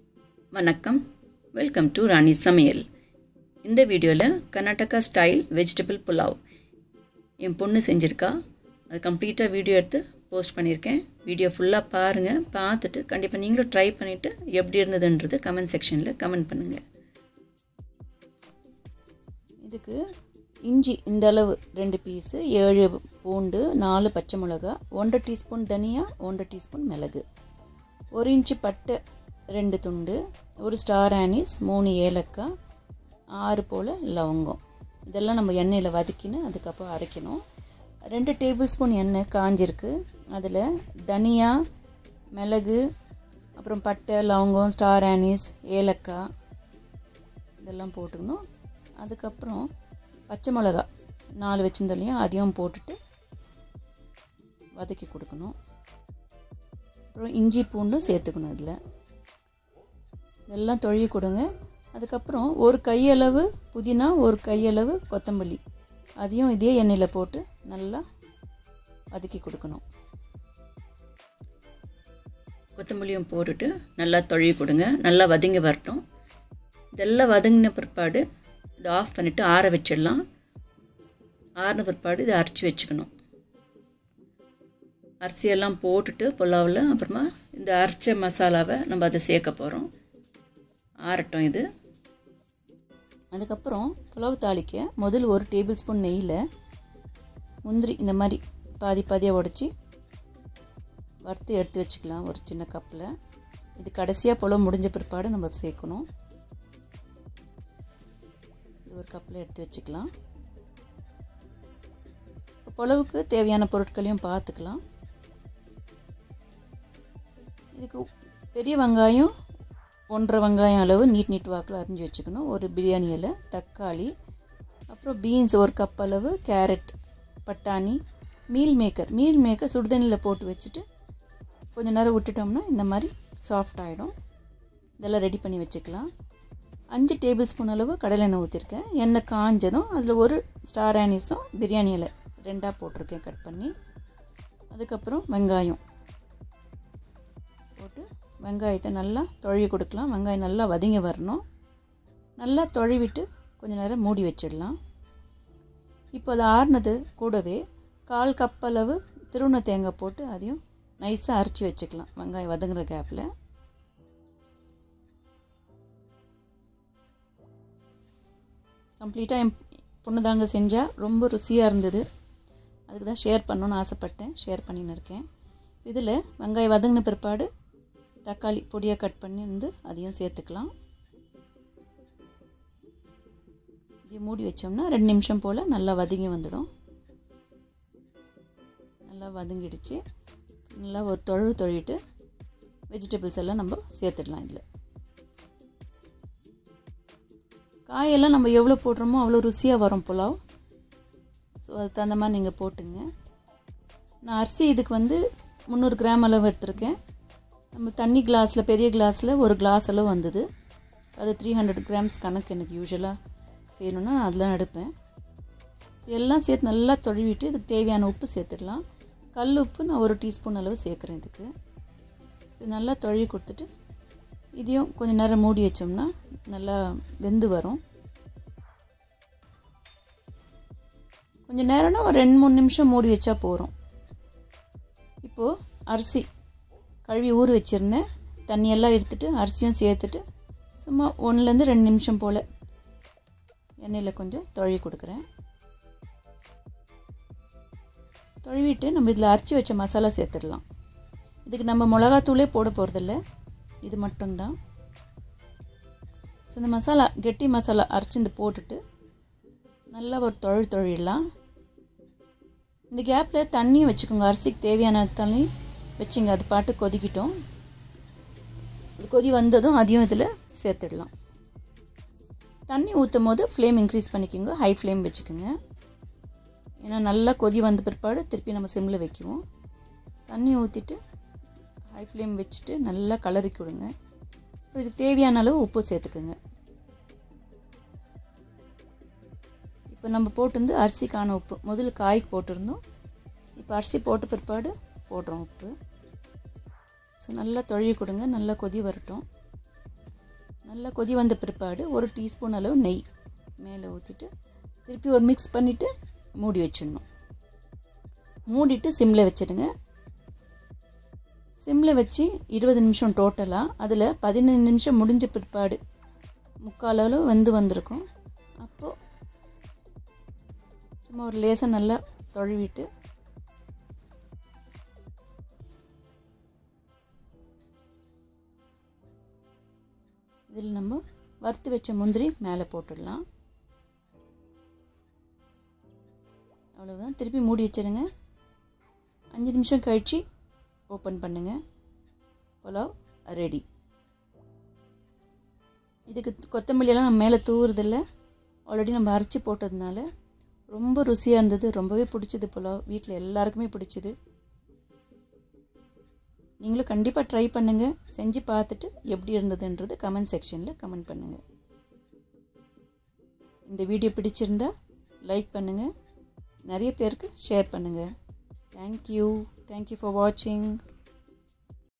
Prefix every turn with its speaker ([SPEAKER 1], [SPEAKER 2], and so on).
[SPEAKER 1] வணக்கம் welcome to ராணி சமையல் இந்த வீடியோவில் கர்நாடகா ஸ்டைல் வெஜிடபிள் புலாவ் என் பொண்ணு செஞ்சுருக்கா அது கம்ப்ளீட்டாக வீடியோ எடுத்து போஸ்ட் பண்ணியிருக்கேன் வீடியோ ஃபுல்லாக பாருங்கள் பார்த்துட்டு கண்டிப்பாக நீங்களும் ட்ரை பண்ணிவிட்டு எப்படி இருந்ததுன்றது கமெண்ட் செக்ஷனில் கமெண்ட் பண்ணுங்கள் இதுக்கு இஞ்சி இந்த அளவு ரெண்டு பீஸு ஏழு பூண்டு நாலு பச்சை மிளகா ஒன்றரை டீஸ்பூன் தனியா ஒன்றரை டீஸ்பூன் மிளகு ஒரு இன்ச்சு பட்டை ரெண்டு துண்டு ஒரு ஸ்டார் ஆனிஸ் மூணு ஏலக்காய் ஆறு போல் லவங்கம் இதெல்லாம் நம்ம எண்ணெயில் வதக்கின்னு அதுக்கப்புறம் அரைக்கணும் ரெண்டு டேபிள் ஸ்பூன் எண்ணெய் காஞ்சிருக்கு அதில் தனியா மிளகு அப்புறம் பட்டை லவங்கம் ஸ்டார் ஆனிஸ் ஏலக்காய் இதெல்லாம் போட்டுக்கணும் அதுக்கப்புறம் பச்சை மிளகா நாலு வச்சிருந்தோம் அதையும் போட்டுட்டு வதக்கி கொடுக்கணும் அப்புறம் இஞ்சி பூண்டும் சேர்த்துக்கணும் இதில் இதெல்லாம் தொழுவி கொடுங்க அதுக்கப்புறம் ஒரு கையளவு புதினா ஒரு கையளவு கொத்தமல்லி அதையும் இதே எண்ணெயில் போட்டு நல்லா வதக்கி கொடுக்கணும் கொத்தமல்லியும் போட்டுட்டு நல்லா தொழுவி கொடுங்க நல்லா வதங்கி வரட்டும் இதெல்லாம் வதங்கின பிற்பாடு இதை ஆஃப் பண்ணிவிட்டு ஆற வச்சிடலாம் ஆறின பிற்பாடு இதை அரைச்சி வச்சுக்கணும் அரிசியெல்லாம் போட்டுட்டு புலாவில் அப்புறமா இந்த அரைச்ச மசாலாவை நம்ம அதை சேர்க்க போகிறோம் ஆறட்டும் இது அதுக்கப்புறம் புலாவ் தாளிக்க முதல் ஒரு டேபிள் ஸ்பூன் நெய்யில் முந்திரி இந்த மாதிரி பாதி பாதியாக உடச்சி வறுத்து எடுத்து வச்சுக்கலாம் ஒரு சின்ன கப்பில் இது கடைசியாக புலவு முடிஞ்ச பிற்பாடு நம்ம சேர்க்கணும் இது ஒரு கப்பில் எடுத்து வச்சுக்கலாம் இப்போ புலவுக்கு தேவையான பொருட்களையும் பார்த்துக்கலாம் இதுக்கு பெரிய வெங்காயம் ஒன்றரை வெங்காயம் அளவு நீட் நீட் வாக்கில் அரிஞ்சு வச்சுக்கணும் ஒரு பிரியாணி இலை தக்காளி அப்புறம் பீன்ஸ் ஒரு கப் அளவு கேரட் பட்டாணி மீல் மேக்கர் மீல் மேக்கர் சுடுதண்ணியில் போட்டு வச்சுட்டு கொஞ்சம் நேரம் விட்டுட்டோம்னா இந்த மாதிரி சாஃப்ட் ஆகிடும் இதெல்லாம் ரெடி பண்ணி வச்சுக்கலாம் அஞ்சு டேபிள் ஸ்பூன் அளவு கடலை எண்ணெய் ஊற்றிருக்கேன் எண்ணெய் காஞ்சதும் அதில் ஒரு ஸ்டார் ஆனிஸும் பிரியாணி இலை ரெண்டாக போட்டிருக்கேன் கட் பண்ணி அதுக்கப்புறம் வெங்காயம் போட்டு வெங்காயத்தை நல்லா தொழுவி கொடுக்கலாம் வெங்காயம் நல்லா வதங்கி வரணும் நல்லா தொழுவிட்டு கொஞ்சம் நேரம் மூடி வச்சிடலாம் இப்போ அது ஆறுனது கூடவே கால் கப் அளவு திருவண்ண தேங்காய் போட்டு அதையும் நைஸாக அரைச்சி வச்சுக்கலாம் வெங்காயம் வதங்குற கேப்பில் கம்ப்ளீட்டாக என் பொண்ணு தாங்க செஞ்சால் ரொம்ப ருசியாக இருந்தது அதுக்கு தான் ஷேர் பண்ணணுன்னு ஆசைப்பட்டேன் ஷேர் பண்ணின்னு இருக்கேன் இதில் வெங்காயம் வதங்கின பிற்பாடு தக்காளி பொடியாக கட் பண்ணி வந்து அதையும் சேர்த்துக்கலாம் இதையும் மூடி வச்சோம்னா ரெண்டு நிமிஷம் போல் நல்லா வதங்கி வந்துடும் நல்லா வதங்கிடுச்சு நல்லா ஒரு தொழு தொழிட்டு வெஜிடபிள்ஸ் எல்லாம் நம்ம சேர்த்துடலாம் இதில் காயெல்லாம் நம்ம எவ்வளோ போடுறோமோ அவ்வளோ ருசியாக வரும் புலாவ் ஸோ அதுக்கு தகுந்த மாதிரி நீங்கள் போட்டுங்க நான் அரிசி இதுக்கு வந்து முந்நூறு கிராம் அளவு எடுத்திருக்கேன் நம்ம தண்ணி கிளாஸில் பெரிய கிளாஸில் ஒரு கிளாஸ் அளவு வந்தது அது த்ரீ ஹண்ட்ரட் கிராம்ஸ் கணக்கு எனக்கு யூஸ்வலாக செய்யணுன்னா அதெல்லாம் எடுப்பேன் ஸோ எல்லாம் சேர்த்து நல்லா தொழுவிட்டு இதுக்கு தேவையான உப்பு சேர்த்துடலாம் கல் உப்பு நான் ஒரு டீஸ்பூன் அளவு சேர்க்குறேன் இதுக்கு ஸோ நல்லா தொழுவி கொடுத்துட்டு இதையும் கொஞ்சம் நேரம் மூடி வச்சோம்னா நல்லா வெந்து வரும் கொஞ்சம் நேரம்னா ஒரு ரெண்டு மூணு நிமிஷம் மூடி வச்சா போகிறோம் இப்போது அரிசி கழுவி ஊற வச்சுருந்தேன் தண்ணியெல்லாம் எடுத்துட்டு அரிசியும் சேர்த்துட்டு சும்மா ஒன்றுலேருந்து ரெண்டு நிமிஷம் போல் எண்ணெயில் கொஞ்சம் தொழவி கொடுக்குறேன் தொழுவிட்டு நம்ம இதில் அரைச்சி வச்ச மசாலா சேர்த்துடலாம் இதுக்கு நம்ம மிளகாத்தூளே போட போகிறதில்ல இது மட்டும்தான் ஸோ இந்த மசாலா கெட்டி மசாலா அரைச்சி போட்டுட்டு நல்லா ஒரு தொழில் தொழிடலாம் இந்த கேப்பில் தண்ணியும் வச்சுக்கோங்க அரிசிக்கு தேவையான தண்ணி வச்சுங்க அது பாட்டு கொதிக்கிட்டோம் அது கொதி வந்ததும் அதையும் இதில் சேர்த்துடலாம் தண்ணி ஊற்றும் போது ஃப்ளேம் இன்க்ரீஸ் பண்ணிக்கோங்க ஹை ஃப்ளேம் வச்சுக்கோங்க ஏன்னா நல்லா கொதி வந்த பிற்பாடு திருப்பி நம்ம சிம்மில் வைக்குவோம் தண்ணி ஊற்றிட்டு ஹை ஃப்ளேம் வச்சுட்டு நல்லா கலரி கொடுங்க அப்புறம் இதுக்கு தேவையான அளவு உப்பு சேர்த்துக்குங்க இப்போ நம்ம போட்டிருந்து அரிசிக்கான உப்பு முதல்ல காய்க்கு போட்டிருந்தோம் இப்போ அரிசி போட்ட பிற்பாடு போடுறோம் உப்பு ஸோ நல்லா தொழுவி கொடுங்க நல்லா கொதி வரட்டும் நல்லா கொதி வந்த பிற்பாடு ஒரு டீஸ்பூன் அளவு நெய் மேலே ஊற்றிட்டு திருப்பி ஒரு மிக்ஸ் பண்ணிவிட்டு மூடி வச்சிடணும் மூடிட்டு சிம்மில் வச்சிடுங்க சிம்மில் வச்சு இருபது நிமிஷம் டோட்டலாக அதில் பதினஞ்சு நிமிஷம் முடிஞ்ச பிற்பாடு முக்கால் அளவு வெந்து வந்திருக்கும் அப்போது சும்மா ஒரு லேசாக நல்லா தொழுவிட்டு இதில் நம்ம வறுத்து வச்ச முந்திரி மேலே போட்டுடலாம் அவ்வளோதான் திருப்பி மூடி வச்சிருங்க அஞ்சு நிமிஷம் கழித்து ஓப்பன் பண்ணுங்கள் புலாவ் ரெடி இதுக்கு கொத்தமல்லியெல்லாம் நம்ம மேலே தூவுறதில்ல ஆல்ரெடி நம்ம அரைச்சி போட்டதுனால ரொம்ப ருசியாக இருந்தது ரொம்பவே பிடிச்சது புலாவ் வீட்டில் எல்லாருக்குமே பிடிச்சது நீங்களும் கண்டிப்பாக ட்ரை பண்ணுங்கள் செஞ்சு பார்த்துட்டு எப்படி இருந்ததுன்றது கமெண்ட் செக்ஷனில் கமெண்ட் பண்ணுங்கள் இந்த வீடியோ பிடிச்சிருந்தா லைக் பண்ணுங்கள் நிறைய பேருக்கு ஷேர் பண்ணுங்கள் தேங்க்யூ தேங்க்யூ ஃபார் வாட்சிங்